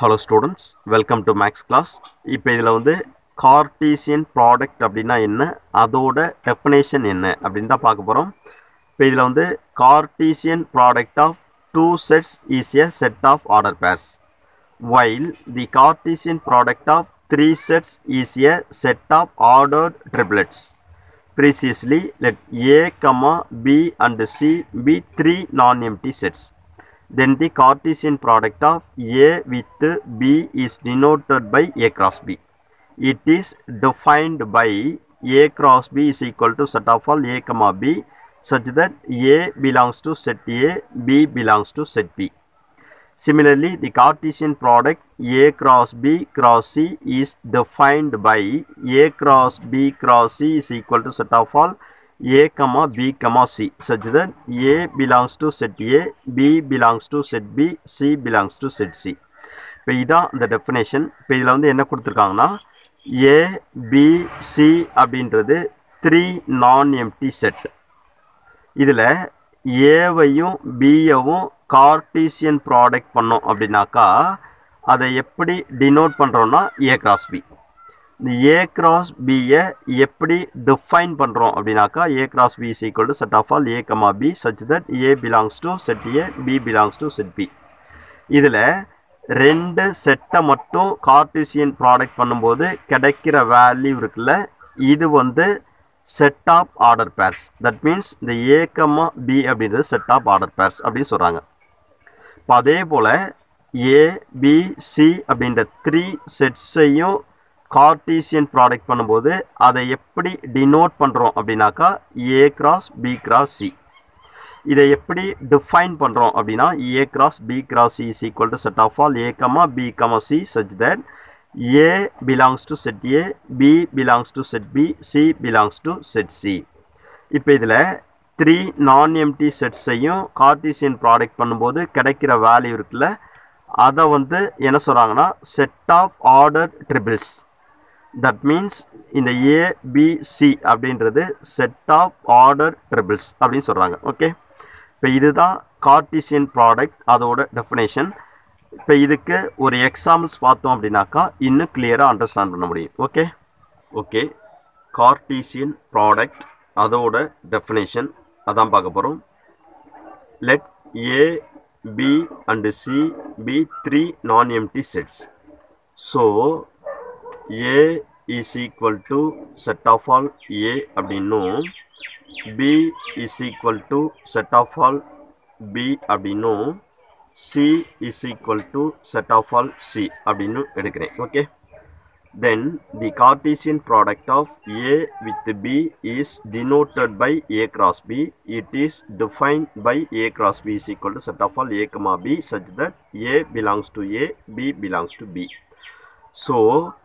Hello students welcome to maths class இப்போ இதில் வந்து கார்டீசியன் ப்ராடக்ட் அப்படின்னா என்ன அதோட டெஃபினேஷன் என்ன அப்படின்னு தான் பார்க்க போகிறோம் இப்போ இதில் வந்து Cartesian product of two sets is a set of order pairs while the Cartesian product of three sets is a set of ordered triplets. Previously, let A, comma, B and C be three non-empty sets. Then the Cartesian product of A with B is denoted by A cross B. It is defined by A cross B is equal to set of all A, comma B such that A belongs to set A, B belongs to set B. Similarly, the Cartesian product A cross B cross C is defined by A cross B cross C is equal to set of all A comma B comma C such that A belongs to set A, B belongs to set B, C belongs to set C. இப்போ இதான் இந்த definition இப்போ இதில் வந்து என்ன கொடுத்துருக்காங்கன்னா A B C அப்படின்றது three non empty set இதில் ஏவையும் பியவும் கார்டீசியன் ப்ராடக்ட் பண்ணோம் அப்படின்னாக்கா அதை எப்படி டினோட் பண்ணுறோன்னா ஏ கிராஸ் பி இந்த ஏ கிராஸ் பியை எப்படி டிஃபைன் பண்ணுறோம் அப்படின்னாக்கா A cross B is equal to set of all A comma B such that A belongs to set A B belongs to set B இதில் ரெண்டு செட்டை மட்டும் கார்டீசியன் ப்ராடக்ட் பண்ணும்போது கிடைக்கிற வேல்யூ இருக்குல்ல இது வந்து set of order pairs that means இந்த ஏ கம்மா பி அப்படின்றது செட் ஆஃப் ஆர்டர் பேர்ஸ் அப்படின்னு சொல்கிறாங்க இப்போ அதே போல் ஏ பி சி அப்படின்ற த்ரீ செட்ஸையும் கார்டீசியன் ப்ராடக்ட் பண்ணும்போது அதை எப்படி டினோட் பண்ணுறோம் அப்படின்னாக்கா A cross B cross C இதை எப்படி டிஃபைன் பண்ணுறோம் அப்படின்னா A cross B cross C is equal to set of all A comma B comma C such that A belongs to set A, B belongs to set B, C belongs to set C. இப்போ இதில் three non empty செட்ஸையும் Cartesian product பண்ணும்போது கிடைக்கிற value இருக்குல்ல அதை வந்து என்ன சொல்கிறாங்கன்னா set of order triples that means இந்த ஏபிசி அப்படின்றது செட் ஆஃப் ஆர்டர் ட்ரிபிள்ஸ் அப்படின்னு சொல்கிறாங்க ஓகே இப்போ இதுதான் கார்டீசியன் ப்ராடக்ட் அதோட டெஃபினேஷன் இப்போ இதுக்கு ஒரு எக்ஸாம்பிள்ஸ் பார்த்தோம் அப்படின்னாக்கா இன்னும் கிளியராக அண்டர்ஸ்டாண்ட் பண்ண முடியும் ஓகே ஓகே கார்டீசியன் ப்ராடக்ட் அதோட டெஃபினேஷன் அதான் பார்க்க போகிறோம் let A B and C be three non empty sets so A is equal to set of all A அப்படின்னும் B is equal to set of all B அப்படின்னும் C is equal to set of all C அப்படின்னு எடுக்கிறேன் okay then the Cartesian product of A with B is denoted by A cross B it is defined by A cross B is equal to set of all A comma B such that A belongs to A B belongs to B so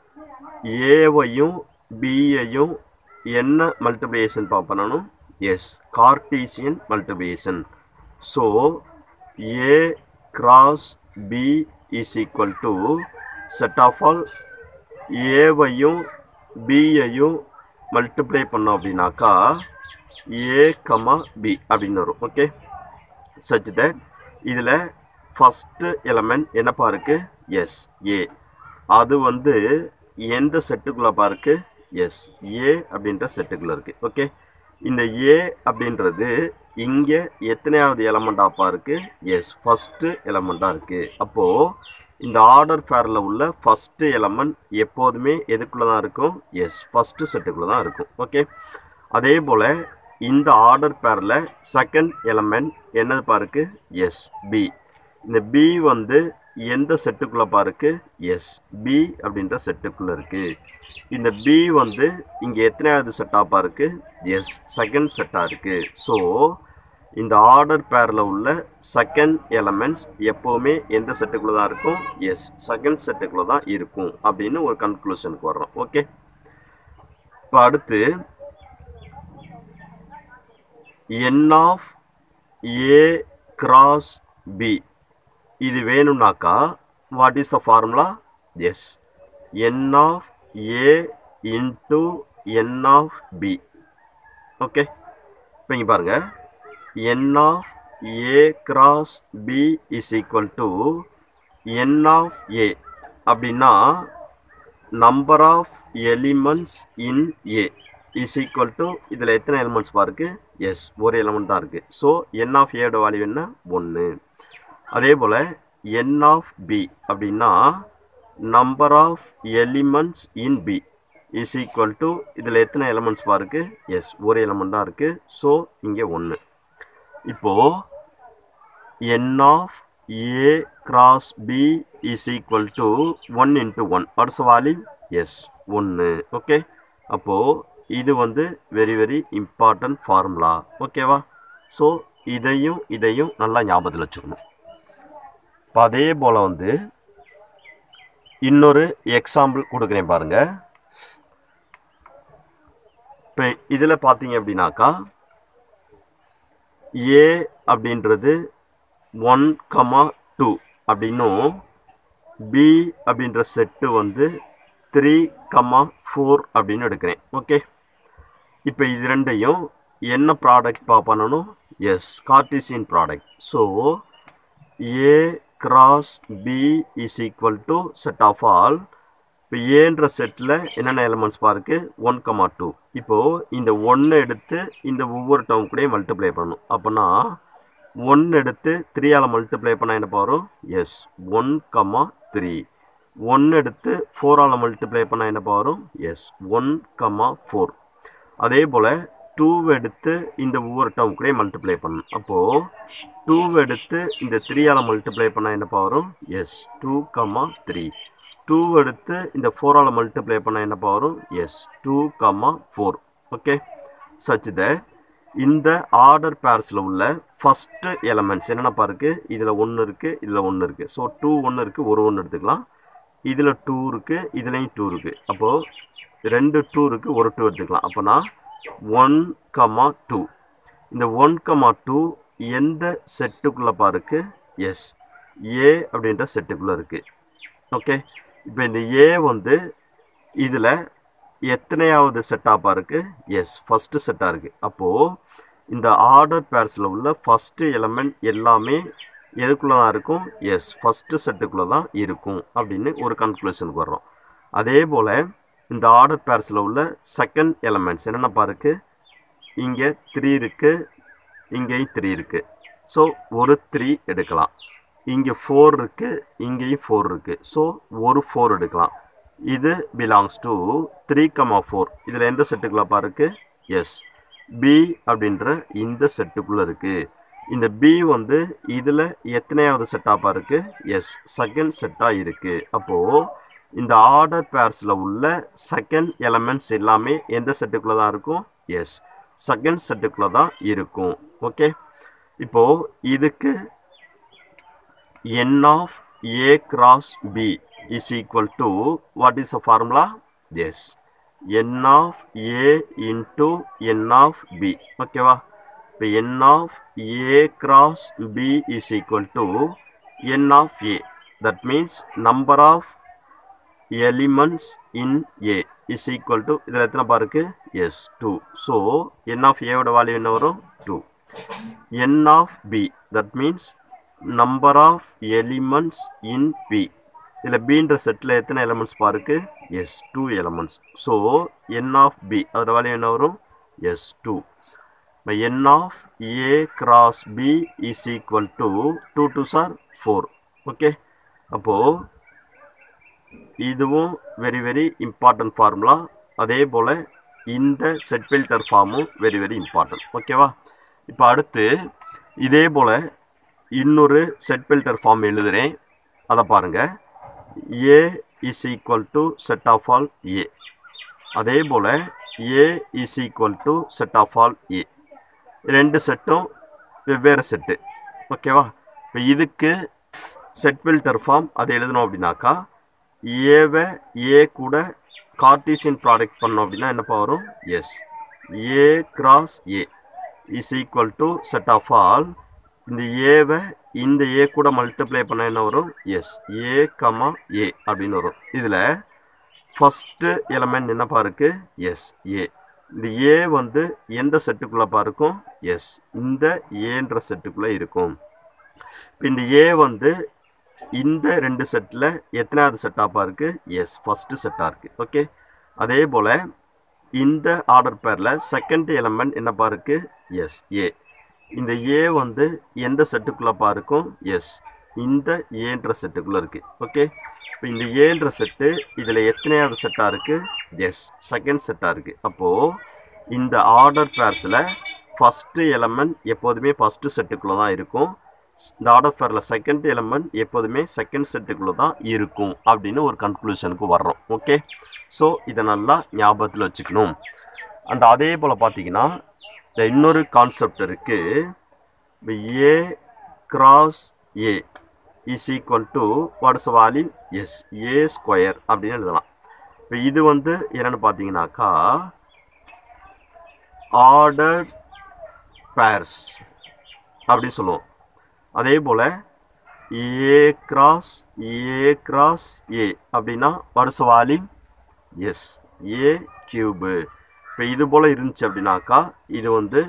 ஏவையும் பியையும் என்ன multiplication பண்ணணும் yes Cartesian multiplication so A cross B is equal to set of all ஏவையும் பியையும் multiply பண்ணோம் அப்படின்னாக்கா A comma B அப்படின்னு வரும் ஓகே சச் தட் இதில் ஃபஸ்ட்டு எலமெண்ட் என்னப்பா இருக்குது எஸ் ஏ அது வந்து எந்த செட்டுக்குள்ளே பாருக்கு எஸ் ஏ அப்படின்ற செட்டுக்குள்ளே இருக்குது ஓகே இந்த ஏ அப்படின்றது இங்கே எத்தனையாவது எலமெண்ட்டாப்பா இருக்குது எஸ் ஃபஸ்ட்டு எலமெண்ட்டாக இருக்குது அப்போது இந்த ஆர்டர் ஃபேரில் உள்ள ஃபஸ்ட்டு எலமெண்ட் எப்போதுமே எதுக்குள்ளே தான் இருக்கும் எஸ் ஃபஸ்ட்டு செட்டுக்குள்ளே தான் இருக்கும் ஓகே அதே போல் இந்த ஆர்டர் பேரில் செகண்ட் எலமெண்ட் என்னது பாருக்கு எஸ் பி இந்த பி வந்து எந்த செட்டுக்குள்ளே பாருக்கு எஸ் பி அப்படின்ற செட்டுக்குள்ளே இருக்குது இந்த பி வந்து இங்கே எத்தனையாவது செட்டாப்பா இருக்குது எஸ் செகண்ட் செட்டாக இருக்குது ஸோ இந்த ஆர்டர் பேரில் உள்ள செகண்ட் எலமெண்ட்ஸ் எப்போவுமே எந்த செட்டுக்குள்ளே தான் இருக்கும் எஸ் செகண்ட் செட்டுக்குள்ளே தான் இருக்கும் அப்படின்னு ஒரு கன்க்ளூஷனுக்கு வர்றோம் ஓகே இப்போ அடுத்து n of A cross B இது வேணும்னாக்கா what is the formula yes N of A into N of B okay இப்போ இங்கே பாருங்கள் n of a cross b is equal to n of a அப்படின்னா number of elements in A is equal to இதில் எத்தனை elements பாருக்கு yes ஒரு element தான் இருக்குது ஸோ என் ஆஃப் ஏயோட வேல்யூ என்ன ஒன்று அதே போல் என் ஆஃப் பி அப்படின்னா number of elements in B is equal to இதில் எத்தனை எலிமெண்ட்ஸ் பாருக்கு எஸ் ஒரு எலிமெண்ட் தான் இருக்குது ஸோ இங்கே ஒன்று இப்போது n of A cross B is equal to one into one அடுத்த வாலி எஸ் ஒன்று ஓகே அப்போது இது வந்து வெரி வெரி இம்பார்ட்டன்ட் ஃபார்முலா ஓகேவா ஸோ இதையும் இதையும் நல்லா ஞாபகத்தில் வச்சுக்கணும் இப்போ அதே போல் வந்து இன்னொரு எக்ஸாம்பிள் கொடுக்குறேன் பாருங்கள் இப்போ இதில் பார்த்தீங்க அப்படின்னாக்கா ஏ அப்படின்றது ஒன் கமா டூ அப்படின்னும் பி அப்படின்ற செட்டு வந்து த்ரீ கமா ஃபோர் அப்படின்னு எடுக்கிறேன் ஓகே இப்போ இது ரெண்டையும் என்ன ப்ராடக்ட் பா பண்ணணும் is cartesian product so A cross B is equal to set of all இப்போ ஏன்ற செட்டில் என்னென்ன எலிமெண்ட்ஸ் பாருக்கு ஒன் கமா டூ இப்போது இந்த ஒன்று எடுத்து இந்த ஒவ்வொரு டேர்ம் கூடயும் மல்டிப்ளை பண்ணணும் அப்போனா ஒன் எடுத்து த்ரீயால் மல்டிப்ளை பண்ணால் என்ன வரும் is one comma three one எடுத்து ஃபோரால் மல்டிப்ளை பண்ணால் என்ன வரும் எஸ் ஒன் கமா ஃபோர் அதே போல் டூ எடுத்து இந்த ஒவ்வொரு டேர்ம் கூட மல்டிப்ளை பண்ணணும் அப்போது டூ எடுத்து இந்த த்ரீயால் மல்டிப்ளை பண்ணால் என்ன வரும் is two comma three two எடுத்து இந்த ஃபோரால் மல்டிப்ளை பண்ணால் என்ன வரும் is two comma four okay such that இந்த ஆர்டர் பேர்ஸில் உள்ள ஃபஸ்ட்டு எலமெண்ட்ஸ் என்னென்னப்பா இருக்குது இதில் ஒன்று இருக்குது இதில் ஒன்று இருக்குது ஸோ டூ ஒன்று இருக்குது ஒரு ஒன்று எடுத்துக்கலாம் இதில் டூ இருக்குது இதுலேயும் டூ இருக்குது அப்போது ரெண்டு டூ இருக்குது ஒரு டூ எடுத்துக்கலாம் அப்போனா ஒன் கமா டூ இந்த ஒன் கமா டூ எந்த செட்டுக்குள்ளப்பா இருக்குது எஸ் ஏ அப்படின்ற செட்டுக்குள்ளே இருக்குது ஓகே இப்போ இந்த ஏ வந்து இதில் எத்தனையாவது செட்டாப்பாக இருக்குது எஸ் ஃபஸ்ட்டு செட்டாக இருக்குது அப்போது இந்த ஆர்டர் பேர்ஸில் உள்ள ஃபஸ்ட்டு எலமெண்ட் எல்லாமே எதுக்குள்ளே தான் இருக்கும் எஸ் ஃபஸ்ட்டு செட்டுக்குள்ளே தான் இருக்கும் அப்படின்னு ஒரு கன்க்ளூஷனுக்கு வர்றோம் அதே போல் இந்த ஆர்டர் பேர்ஸில் உள்ள செகண்ட் எலமெண்ட்ஸ் என்னென்னப்பா இருக்குது இங்கே த்ரீ இருக்குது இங்கேயும் த்ரீ இருக்குது ஸோ ஒரு த்ரீ எடுக்கலாம் இங்கே ஃபோர் இருக்குது இங்கேயும் ஃபோர் இருக்குது ஸோ ஒரு ஃபோர் எடுக்கலாம் இது belongs to three comma four இதில் எந்த செட்டுக்குள்ளப்பா இருக்குது எஸ் பி அப்படின்ற இந்த செட்டுக்குள்ளே இருக்குது இந்த பி வந்து இதில் எத்தனையாவது செட்டாப்பாக இருக்குது எஸ் செகண்ட் செட்டாக இருக்குது அப்போது இந்த ஆர்டர் பேர்ஸில் உள்ள செகண்ட் எலமெண்ட்ஸ் எல்லாமே எந்த செட்டுக்குள்ளே தான் இருக்கும் எஸ் செகண்ட் செட்டுக்குள்ளே தான் இருக்கும் ஓகே இப்போது இதுக்கு n of a cross b is equal to what is the formula yes n of a into n of b ஓகேவா இப்போ n of a cross b is equal to n of a that means number of elements in a is equal to இதில் எத்தனை பா இருக்கு is two so n of a ஓட value என்ன வரும் two n of b that means number of elements in B இதில் பீன்ற செட்டில் எத்தனை எலமெண்ட்ஸ் பாருக்கு is two elements so N of B அதோட வேல்யூ என்ன வரும் எஸ் டூ இப்போ N of A cross B is equal to two two sir four okay அப்போது இதுவும் வெரி வெரி இம்பார்ட்டன்ட் ஃபார்முலா அதே போல் இந்த set builder ஃபார்மும் very very important ஓகேவா இப்போ அடுத்து இதே போல் இன்னொரு செட் ஃபில்டர் ஃபார்ம் எழுதுகிறேன் அதை பாருங்கள் A is equal to set of all A அதே போல் A is equal to set of all A ரெண்டு செட்டும் வெவ்வேறு செட்டு ஓகேவா இப்போ இதுக்கு செட் ஃபில்டர் ஃபார்ம் அதை எழுதணும் அப்படின்னாக்கா ஏவை ஏ கூட கார்டீசியன் ப்ராடக்ட் பண்ணோம் அப்படின்னா என்னப்பா வரும் is A cross A is equal to set of all இந்த ஏவை இந்த ஏ கூட மல்டிப்ளை பண்ண என்ன வரும் எஸ் ஏ கமா ஏ அப்படின்னு வரும் இதில் ஃபஸ்ட்டு எலமெண்ட் என்னப்பா இருக்கு எஸ் ஏ இந்த ஏ வந்து எந்த செட்டுக்குள்ளப்பா இருக்கும் எஸ் இந்த ஏன்ற செட்டுக்குள்ளே இருக்கும் இப்போ இந்த ஏ வந்து இந்த ரெண்டு செட்டில் எத்தனாவது செட்டாப்பாக இருக்குது எஸ் ஃபஸ்ட்டு செட்டாக இருக்குது ஓகே அதே போல் இந்த ஆர்டர் பேரில் செகண்ட் எலமெண்ட் என்னப்பா இருக்குது எஸ் ஏ இந்த ஏ வந்து எந்த செட்டுக்குள்ளப்பா இருக்கும் எஸ் இந்த ஏன்ற செட்டுக்குள்ளே இருக்குது ஓகே இப்போ இந்த ஏன்ற செட்டு இதில் எத்தனையாவது செட்டாக இருக்குது எஸ் செகண்ட் செட்டாக இருக்குது அப்போது இந்த ஆர்டர் பேர்ஸில் ஃபஸ்ட்டு எலமெண்ட் எப்போதுமே ஃபஸ்ட்டு செட்டுக்குள்ளே தான் இருக்கும் இந்த ஆர்டர் பேரில் செகண்ட் எலமெண்ட் எப்போதுமே செகண்ட் செட்டுக்குள்ளே தான் இருக்கும் அப்படின்னு ஒரு கன்க்ளூஷனுக்கு வர்றோம் ஓகே ஸோ இதை நல்லா ஞாபகத்தில் வச்சுக்கணும் அண்ட் அதே போல் பார்த்தீங்கன்னா இந்த இன்னொரு கான்செப்ட் இருக்குது இப்போ A cross A is equal to what's volume as A square அப்படின்னு எழுதலாம் இப்போ இது வந்து என்னென்னு பார்த்தீங்கன்னாக்கா ஆர்டர் பேர்ஸ் அப்படின்னு சொல்லுவோம் அதே போல் ஏ கிராஸ் ஏ கிராஸ் ஏ அப்படின்னா what's volume as A cube இப்போ இது போல் இருந்துச்சு அப்படின்னாக்கா இது வந்து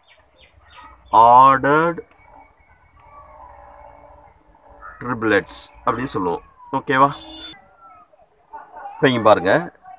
ஆர்டர்ட் ட்ரிபிளட்ஸ் அப்படின்னு சொல்லுவோம் ஓகேவா இப்போ இங்கே பாருங்க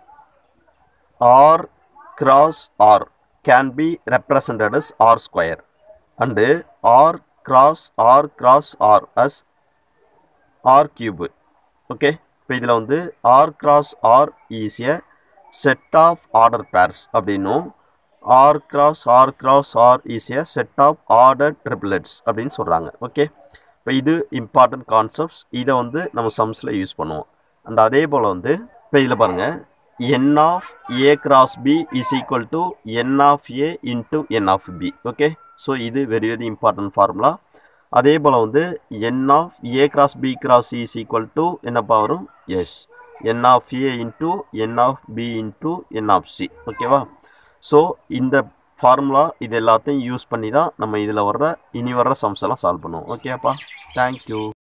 R cross R can be represented as R square and R cross R cross R as R cube okay இப்போ இதில் வந்து R cross R is a set of order pairs அப்படின்னும் R cross R cross R is a set of order triplets அப்படின்னு சொல்கிறாங்க okay இப்போ இது important concepts இதை வந்து நம்ம சம்ஸில் யூஸ் பண்ணுவோம் அண்ட் அதே போல் வந்து இப்போ இதில் பாருங்கள் N of A cross B is equal to N of A into N of B okay so இது வெரி வெரி இம்பார்ட்டன்ட் ஃபார்முலா அதே போல் வந்து N of A cross B cross is equal to என்னப்பா வரும் is N of A into N of B into N of C ஓகேவா so இந்த formula இது எல்லாத்தையும் யூஸ் பண்ணி தான் நம்ம இதில் வர்ற இனி வர்ற சம்ஸ் எல்லாம் சால்வ் பண்ணுவோம் ஓகேப்பா தேங்க்யூ